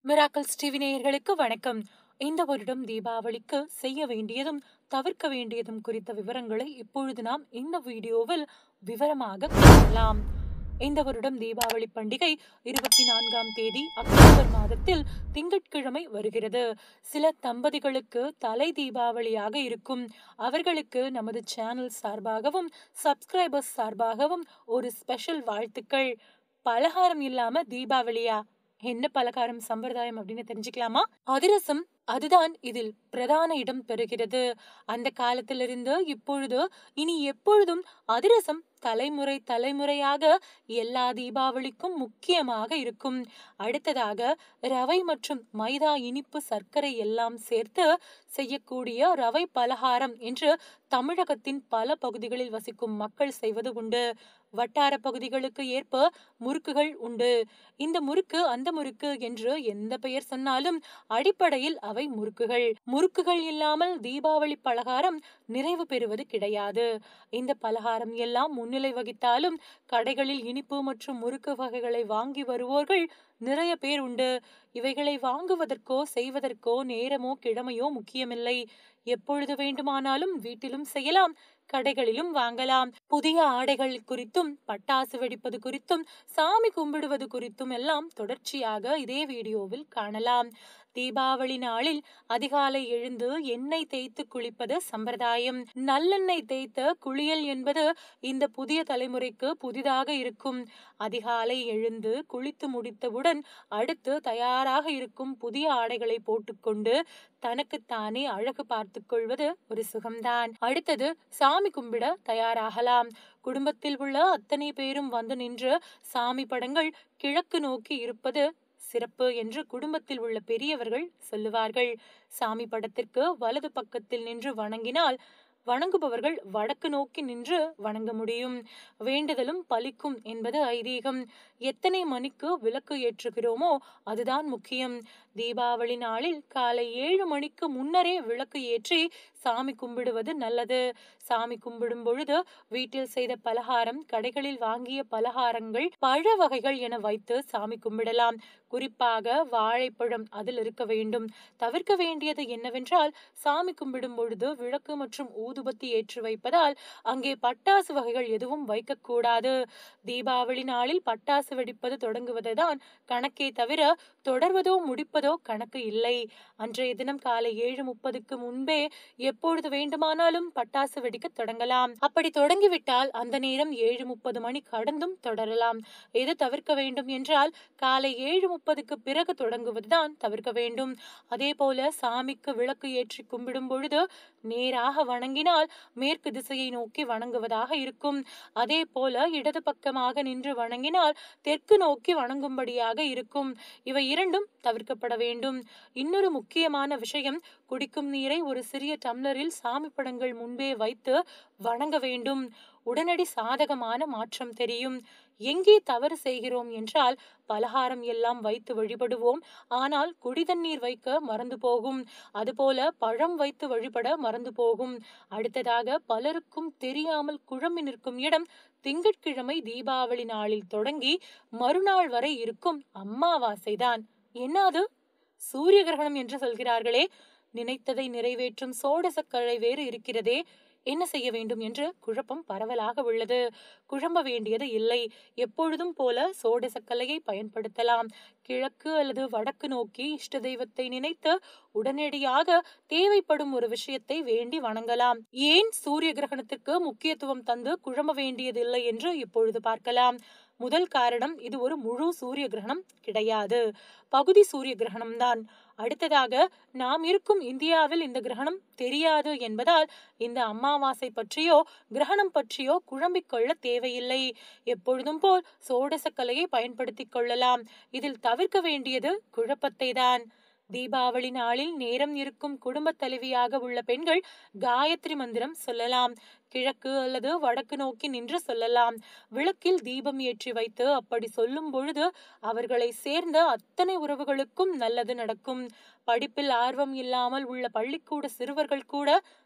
miracles TV நேயர்களுக்கு வணக்கம் இந்த வருடம் தீபாவளிக்கு செய்ய வேண்டியதும் தவிர்க்க வேண்டியதும் குறித்த விவரங்களை இப்பொழுது நாம் இந்த வீடியோவில் விவரமாக காணலாம் இந்த வருடம் தீபாவளி பண்டிகை இருபத்தி நான்காம் தேதி அக்டோபர் மாதத்தில் திங்கட்கிழமை வருகிறது சில தம்பதிகளுக்கு தலை தீபாவளியாக இருக்கும் அவர்களுக்கு நமது சேனல் சார்பாகவும் சப்ஸ்கிரைபர்ஸ் சார்பாகவும் ஒரு ஸ்பெஷல் வாழ்த்துக்கள் பலகாரம் இல்லாம தீபாவளியா என்ன பலகாரம் சம்பிரதாயம் அப்படின்னு தெரிஞ்சுக்கலாமா அதிரசம் அதுதான் இதில் பிரதான இடம் பெறுகிறது அந்த காலத்திலிருந்து இப்பொழுது இனி எப்பொழுதும் அதிரசம் தலைமுறை தலைமுறையாக எல்லா தீபாவளிக்கும் முக்கியமாக இருக்கும் அடுத்ததாக ரவை மற்றும் மைதா இனிப்பு சர்க்கரை எல்லாம் சேர்த்து செய்யக்கூடிய ரவை பலகாரம் என்று தமிழகத்தின் பல பகுதிகளில் வசிக்கும் மக்கள் செய்வது உண்டு வட்டார பகுதிகளுக்கு ஏற்ப முறுக்குகள் உண்டு இந்த முறுக்கு அந்த முறுக்கு என்று எந்த பெயர் சொன்னாலும் அடிப்படையில் அவை முறுக்குகள் முறுக்குகள் இல்லாமல் தீபாவளி பலகாரம் நிறைவு பெறுவது கிடையாது இந்த பலகாரம் எல்லாம் முன்னிலை வகித்தாலும் கடைகளில் இனிப்பு மற்றும் முறுக்கு வகைகளை வாங்கி வருவோர்கள் நிறைய பேர் உண்டு இவைகளை வாங்குவதற்கோ செய்வதற்கோ நேரமோ கிழமையோ முக்கியமில்லை எப்பொழுது வேண்டுமானாலும் வீட்டிலும் செய்யலாம் கடைகளிலும் வாங்கலாம் புதிய ஆடைகள் குறித்தும் பட்டாசு வெடிப்பது குறித்தும் சாமி கும்பிடுவது குறித்தும் எல்லாம் தொடர்ச்சியாக இதே வீடியோவில் காணலாம் தீபாவளி நாளில் அதிகாலை எழுந்து எண்ணெய் தேய்த்து குளிப்பது சம்பிரதாயம் நல்லெண்ணெய் தேய்த்த குளியல் என்பது இந்த புதிய தலைமுறைக்கு புதிதாக இருக்கும் அதிகாலை எழுந்து குளித்து முடித்தவுடன் அடுத்து தயாராக இருக்கும் புதிய ஆடைகளை போட்டுக்கொண்டு தனக்குத்தானே அழகு பார்த்து கொள்வது ஒரு சுகம்தான் அடுத்தது சாமி கும்பிட தயாராகலாம் குடும்பத்தில் உள்ள அத்தனை பேரும் வந்து நின்று சாமி படங்கள் கிழக்கு நோக்கி இருப்பது சிறப்பு என்று குடும்பத்தில் உள்ள பெரியவர்கள் சொல்லுவார்கள் சாமி படத்திற்கு வலது பக்கத்தில் நின்று வணங்கினால் வணங்குபவர்கள் வடக்கு நோக்கி நின்று வணங்க முடியும் வேண்டுதலும் பலிக்கும் என்பது ஐதீகம் எத்தனை மணிக்கு விளக்கு ஏற்றுகிறோமோ அதுதான் முக்கியம் தீபாவளி நாளில் காலை ஏழு மணிக்கு முன்னரே விளக்கு ஏற்றி சாமி கும்பிடுவது நல்லது சாமி கும்பிடும் பொழுது வீட்டில் செய்த பலகாரம் கடைகளில் வாங்கிய பலகாரங்கள் பழ வகைகள் என வைத்து சாமி கும்பிடலாம் குறிப்பாக வாழைப்பழம் அதில் இருக்க வேண்டும் தவிர்க்க வேண்டியது என்னவென்றால் சாமி கும்பிடும் பொழுது விளக்கு மற்றும் ஊதுபத்தி ஏற்றி வைப்பதால் அங்கே பட்டாசு வகைகள் எதுவும் வைக்கக்கூடாது தீபாவளி நாளில் பட்டாசு வெடிப்பது தொடங்குவதுதான் கணக்கே தவிர தொடர்வதோ முடிப்பதோ கணக்கு இல்லை அன்றைய தினம் காலை ஏழு முப்பதுக்கு முன்பே எப்பொழுது வேண்டுமானாலும் பட்டாசு வெடிக்க தொடங்கலாம் அப்படி தொடங்கிவிட்டால் அந்த நேரம் ஏழு முப்பது மணி கடந்தும் தொடரலாம் எது தவிர்க்க வேண்டும் என்றால் காலை ஏழு முப்பதுக்கு பிறகு தொடங்குவதுதான் தவிர்க்க வேண்டும் அதே போல சாமிக்கு விளக்கு ஏற்றி கும்பிடும் பொழுது நேராக வணங்கினால் மேற்கு திசையை நோக்கி வணங்குவதாக இருக்கும் அதே போல இடது பக்கமாக நின்று வணங்கினால் தெற்கு நோக்கி வணங்கும்படியாக இருக்கும் இவை இரண்டும் தவிர்க்கப்பட வேண்டும் இன்னொரு முக்கியமான விஷயம் குடிக்கும் நீரை ஒரு சிறிய டம்ளரில் சாமி படங்கள் முன்பே வைத்து வணங்க வேண்டும் உடனடி சாதகமான மாற்றம் தெரியும் எங்கே தவறு செய்கிறோம் என்றால் பலகாரம் எல்லாம் வைத்து வழிபடுவோம் ஆனால் குடிதண்ணீர் வைக்க மறந்து போகும் அதுபோல பழம் வைத்து வழிபட மறந்து போகும் அடுத்ததாக பலருக்கும் தெரியாமல் குழம்பி நிற்கும் இடம் திங்கட்கிழமை தீபாவளி நாளில் தொடங்கி மறுநாள் வரை இருக்கும் அம்மாவாசைதான் என்ன அது சூரிய கிரகணம் என்று சொல்கிறார்களே நினைத்ததை நிறைவேற்றும் சோடசக்கழை வேறு இருக்கிறதே என்ன செய்ய வேண்டும் என்று குழப்பம் பரவலாக உள்ளது குழம்ப வேண்டியது இல்லை எப்பொழுதும் போல சோடசக்கலையை பயன்படுத்தலாம் கிழக்கு அல்லது வடக்கு நோக்கி இஷ்ட தெய்வத்தை நினைத்து உடனடியாக தேவைப்படும் ஒரு விஷயத்தை வேண்டி வணங்கலாம் ஏன் சூரிய கிரகணத்திற்கு முக்கியத்துவம் தந்து குழம்ப வேண்டியதில்லை என்று இப்பொழுது பார்க்கலாம் முதல் காரணம் இது ஒரு முழு சூரிய கிரகணம் கிடையாது பகுதி சூரிய கிரகணம் தான் அடுத்ததாக நாம் இருக்கும் இந்தியாவில் இந்த கிரகணம் தெரியாது என்பதால் இந்த அமாவாசை பற்றியோ கிரகணம் பற்றியோ குழம்பிக் கொள்ள தேவையில்லை எப்பொழுதும் போல் சோடசக்கலையை பயன்படுத்திக் கொள்ளலாம் இதில் தவிர்க்க வேண்டியது குழப்பத்தை தான் தீபாவளி நாளில் நேரம் இருக்கும் குடும்ப தலைவியாக உள்ள பெண்கள் காயத்ரி மந்திரம் சொல்லலாம் கிழக்கு அல்லது வடக்கு நோக்கி நின்று சொல்லலாம் விளக்கில் தீபம் ஏற்றி வைத்து அப்படி சொல்லும் பொழுது அவர்களை சேர்ந்த அத்தனை உறவுகளுக்கும் நல்லது நடக்கும் படிப்பில் ஆர்வம் இல்லாமல் உள்ள பள்ளிக்கூட சிறுவர்கள் கூட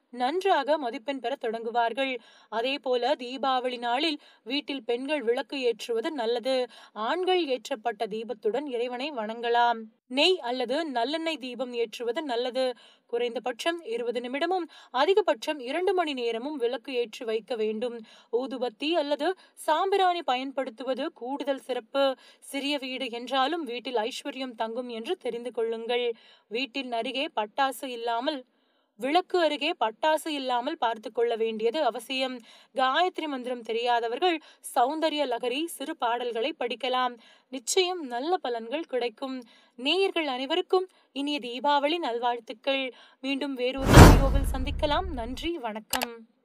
நன்றாக மதிப்பெண் பெற தொடங்குவார்கள் அதே போல தீபாவளி நாளில் வீட்டில் பெண்கள் விளக்கு ஏற்றுவது நல்லது ஆண்கள் ஏற்றப்பட்ட தீபத்துடன் இறைவனை வணங்கலாம் நெய் அல்லது நல்லெண்ணெய் தீபம் ஏற்றுவது நல்லது குறைந்தபட்சம் இருபது நிமிடமும் அதிகபட்சம் இரண்டு மணி நேரமும் விளக்கு ஏற்றி வைக்க வேண்டும் ஊதுபத்தி அல்லது சாம்பிராணி பயன்படுத்துவது கூடுதல் சிறப்பு சிறிய வீடு என்றாலும் வீட்டில் ஐஸ்வர்யம் தங்கும் என்று தெரிந்து கொள்ளுங்கள் வீட்டின் அருகே பட்டாசு இல்லாமல் விளக்கு அருகே பட்டாசு இல்லாமல் பார்த்து கொள்ள வேண்டியது அவசியம் காயத்ரி மந்திரம் தெரியாதவர்கள் சௌந்தர்ய லகரி சிறு பாடல்களை படிக்கலாம் நிச்சயம் நல்ல பலன்கள் கிடைக்கும் நேயர்கள் அனைவருக்கும் இனிய தீபாவளி நல்வாழ்த்துக்கள் மீண்டும் வேறொரு வீடியோவில் சந்திக்கலாம் நன்றி வணக்கம்